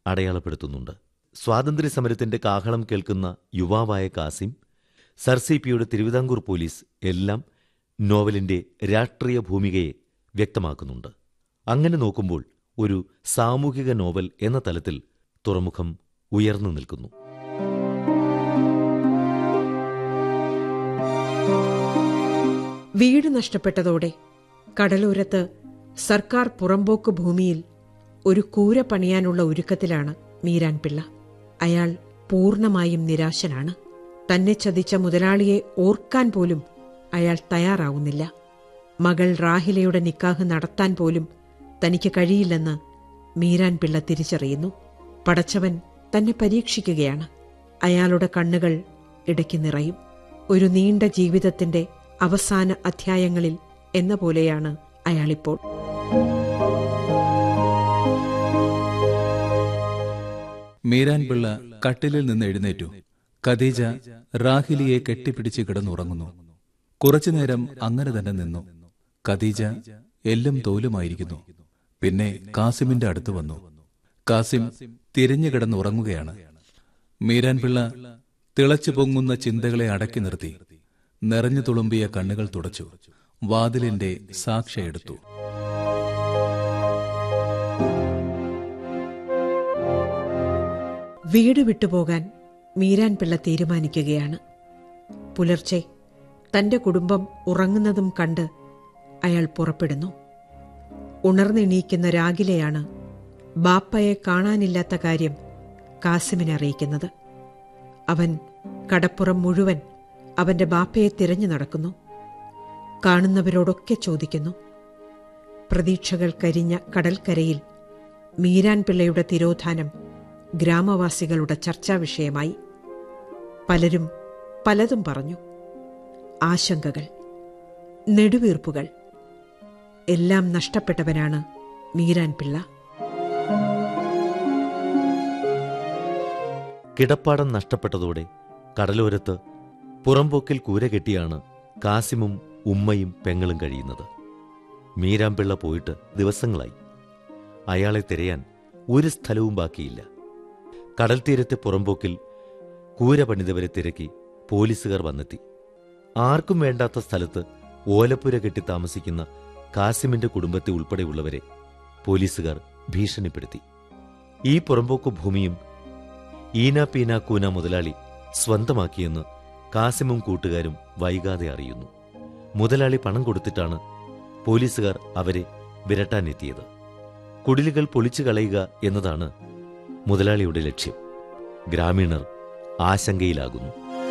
അടയാളപ്പെടുത്തുന്നുണ്ട് സ്വാതന്ത്ര്യ സമരത്തിന്റെ കാഹളം കേൾക്കുന്ന യുവാവായ കാസിം സർ സി പിയുടെ തിരുവിതാംകൂർ പോലീസ് എല്ലാം നോവലിന്റെ രാഷ്ട്രീയ ഭൂമികയെ വ്യക്തമാക്കുന്നുണ്ട് അങ്ങനെ നോക്കുമ്പോൾ ഒരു സാമൂഹിക നോവൽ എന്ന തലത്തിൽ തുറമുഖം ഉയർന്നു നിൽക്കുന്നു വീട് നഷ്ടപ്പെട്ടതോടെ കടലോരത്ത് സർക്കാർ പുറമ്പോക്ക് ഭൂമിയിൽ ഒരു കൂര പണിയാനുള്ള ഒരുക്കത്തിലാണ് മീരാൻ പിള്ള അയാൾ പൂർണ്ണമായും നിരാശനാണ് തന്നെ ചതിച്ച മുതലാളിയെ ഓർക്കാൻ പോലും അയാൾ തയ്യാറാവുന്നില്ല മകൾ റാഹിലയുടെ നിക്കാഹ് നടത്താൻ പോലും തനിക്ക് കഴിയില്ലെന്ന് മീരാൻ പിള്ള തിരിച്ചറിയുന്നു പടച്ചവൻ തന്നെ പരീക്ഷിക്കുകയാണ് അയാളുടെ കണ്ണുകൾ ഇടയ്ക്ക് നിറയും ഒരു നീണ്ട ജീവിതത്തിന്റെ അവസാന അധ്യായങ്ങളിൽ എന്ന പോലെയാണ് അയാളിപ്പോൾ മീരാൻ പിള്ള കട്ടിലിൽ നിന്ന് എഴുന്നേറ്റു ഖദീജ റാഹിലിയെ കെട്ടിപ്പിടിച്ച് കിടന്നുറങ്ങുന്നു കുറച്ചുനേരം അങ്ങനെ തന്നെ നിന്നു ഖദീജ എല്ലും തോലുമായിരിക്കുന്നു പിന്നെ കാസിമിന്റെ അടുത്ത് വന്നു കാസിം തിരിഞ്ഞു കിടന്നുറങ്ങുകയാണ് മീരാൻ പിള്ള തിളച്ചു പൊങ്ങുന്ന ചിന്തകളെ അടക്കി നിർത്തി നിറഞ്ഞു തുളുമ്പിയ കണ്ണുകൾ തുടച്ചു വാതിലിന്റെ സാക്ഷ എടുത്തു വീട് വിട്ടുപോകാൻ മീരാൻ പിള്ള തീരുമാനിക്കുകയാണ് പുലർച്ചെ തന്റെ കുടുംബം ഉറങ്ങുന്നതും കണ്ട് അയാൾ പുറപ്പെടുന്നു ഉണർന്നെണീക്കുന്ന രാഗിലെയാണ് ബാപ്പയെ കാണാനില്ലാത്ത കാര്യം കാസിമിനെ അറിയിക്കുന്നത് അവൻ കടപ്പുറം മുഴുവൻ അവന്റെ ബാപ്പയെ തിരഞ്ഞു നടക്കുന്നു കാണുന്നവരോടൊക്കെ ചോദിക്കുന്നു പ്രതീക്ഷകൾ കരിഞ്ഞ കടൽക്കരയിൽ മീരാൻ പിള്ളയുടെ തിരോധാനം ഗ്രാമവാസികളുടെ ചർച്ചാ വിഷയമായി പലരും പലതും പറഞ്ഞു ആശങ്കകൾ നെടുവീർപ്പുകൾ എല്ലാം നഷ്ടപ്പെട്ടവനാണ് മീരാൻ പിള്ള കിടപ്പാടം നഷ്ടപ്പെട്ടതോടെ കടലോരത്ത് പുറംപോക്കിൽ കൂര കെട്ടിയാണ് കാസിമും ഉമ്മയും പെങ്ങളും കഴിയുന്നത് മീരാമ്പിള്ള പോയിട്ട് ദിവസങ്ങളായി അയാളെ തിരയാൻ ഒരു സ്ഥലവും ബാക്കിയില്ല കടൽ തീരത്തെ പുറംപോക്കിൽ കൂര പണിതവരെ തിരക്കി പോലീസുകാർ വന്നെത്തി ആർക്കും വേണ്ടാത്ത സ്ഥലത്ത് ഓലപ്പുര കെട്ടി താമസിക്കുന്ന കാസിമിന്റെ കുടുംബത്തെ ഉൾപ്പെടെയുള്ളവരെ പോലീസുകാർ ഭീഷണിപ്പെടുത്തി ഈ പുറമ്പോക്ക് ഭൂമിയും ഈന പീന കൂന മുതലാളി സ്വന്തമാക്കിയെന്ന് കാസിമും കൂട്ടുകാരും വൈകാതെ അറിയുന്നു മുതലാളി പണം കൊടുത്തിട്ടാണ് പോലീസുകാർ അവരെ വിരട്ടാനെത്തിയത് കുടിലുകൾ പൊളിച്ചു കളയുക എന്നതാണ് മുതലാളിയുടെ ലക്ഷ്യം ഗ്രാമീണർ ആശങ്കയിലാകുന്നു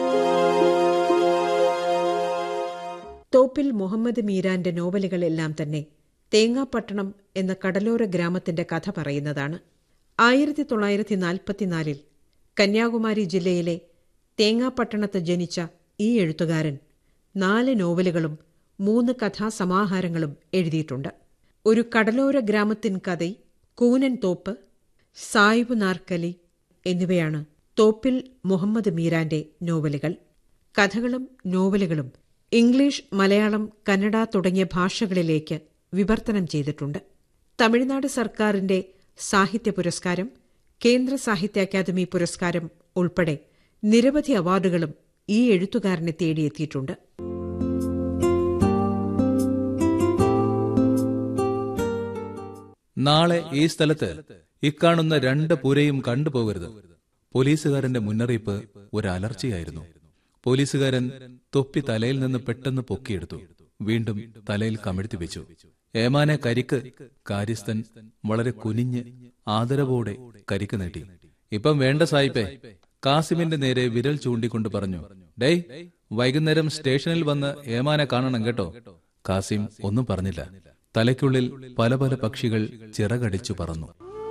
തോപ്പിൽ മുഹമ്മദ് മീരാന്റെ നോവലുകളെല്ലാം തന്നെ തേങ്ങാപ്പട്ടണം എന്ന കടലോര ഗ്രാമത്തിന്റെ കഥ പറയുന്നതാണ് ആയിരത്തി തൊള്ളായിരത്തി നാൽപ്പത്തിനാലിൽ കന്യാകുമാരി ജില്ലയിലെ തേങ്ങാപ്പട്ടണത്ത് ജനിച്ച ഈ എഴുത്തുകാരൻ നാല് നോവലുകളും മൂന്ന് കഥാസമാഹാരങ്ങളും എഴുതിയിട്ടുണ്ട് ഒരു കടലോര ഗ്രാമത്തിൻ കഥ കൂനൻ തോപ്പ് സായിബ് നാർക്കലി എന്നിവയാണ് തോപ്പിൽ മുഹമ്മദ് മീരാന്റെ നോവലുകൾ കഥകളും നോവലുകളും ഇംഗ്ലീഷ് മലയാളം കന്നഡ തുടങ്ങിയ ഭാഷകളിലേക്ക് വിവർത്തനം ചെയ്തിട്ടുണ്ട് തമിഴ്നാട് സർക്കാരിന്റെ സാഹിത്യ പുരസ്കാരം കേന്ദ്ര സാഹിത്യ അക്കാദമി പുരസ്കാരം ഉൾപ്പെടെ നിരവധി അവാർഡുകളും ഈ എഴുത്തുകാരനെ തേടിയെത്തിയിട്ടുണ്ട് നാളെ ഈ സ്ഥലത്ത് ഇക്കാണുന്ന രണ്ട് പുരയും കണ്ടുപോകരുത് പോലീസുകാരന്റെ മുന്നറിയിപ്പ് ഒരു അലർച്ചയായിരുന്നു പോലീസുകാരൻ തൊപ്പി തലയിൽ നിന്ന് പെട്ടെന്ന് പൊക്കിയെടുത്തു വീണ്ടും തലയിൽ കമിഴ്ത്തി വെച്ചു ഏമാനെ കരിക്ക് കാര്യസ്ഥൻ വളരെ കുനിഞ്ഞ് ആദരവോടെ കരിക്ക് നീട്ടി ഇപ്പം വേണ്ട സായിപ്പേ കാസിമിന്റെ നേരെ വിരൽ ചൂണ്ടിക്കൊണ്ട് പറഞ്ഞു ഡേയ് വൈകുന്നേരം സ്റ്റേഷനിൽ വന്ന് ഏമാനെ കാണണം കേട്ടോ കാസിം ഒന്നും പറഞ്ഞില്ല തലയ്ക്കുള്ളിൽ പല പല പക്ഷികൾ ചിറകടിച്ചു പറന്നു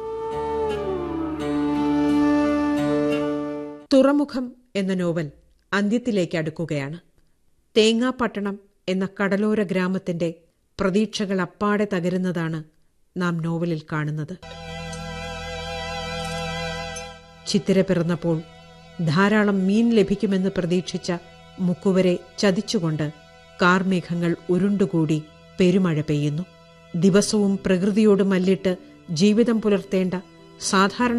തുറമുഖം എന്ന നോവൽ അന്ത്യത്തിലേക്ക് അടുക്കുകയാണ് തേങ്ങാപ്പട്ടണം എന്ന കടലോര ഗ്രാമത്തിന്റെ പ്രതീക്ഷകൾ അപ്പാടെ തകരുന്നതാണ് നാം നോവലിൽ കാണുന്നത് ചിത്തിര പിറന്നപ്പോൾ ധാരാളം മീൻ ലഭിക്കുമെന്ന് പ്രതീക്ഷിച്ച മുക്കുവരെ ചതിച്ചുകൊണ്ട് കാർമേഘങ്ങൾ ഉരുണ്ടുകൂടി പെരുമഴ പെയ്യുന്നു ദിവസവും പ്രകൃതിയോട് മല്ലിട്ട് ജീവിതം പുലർത്തേണ്ട സാധാരണ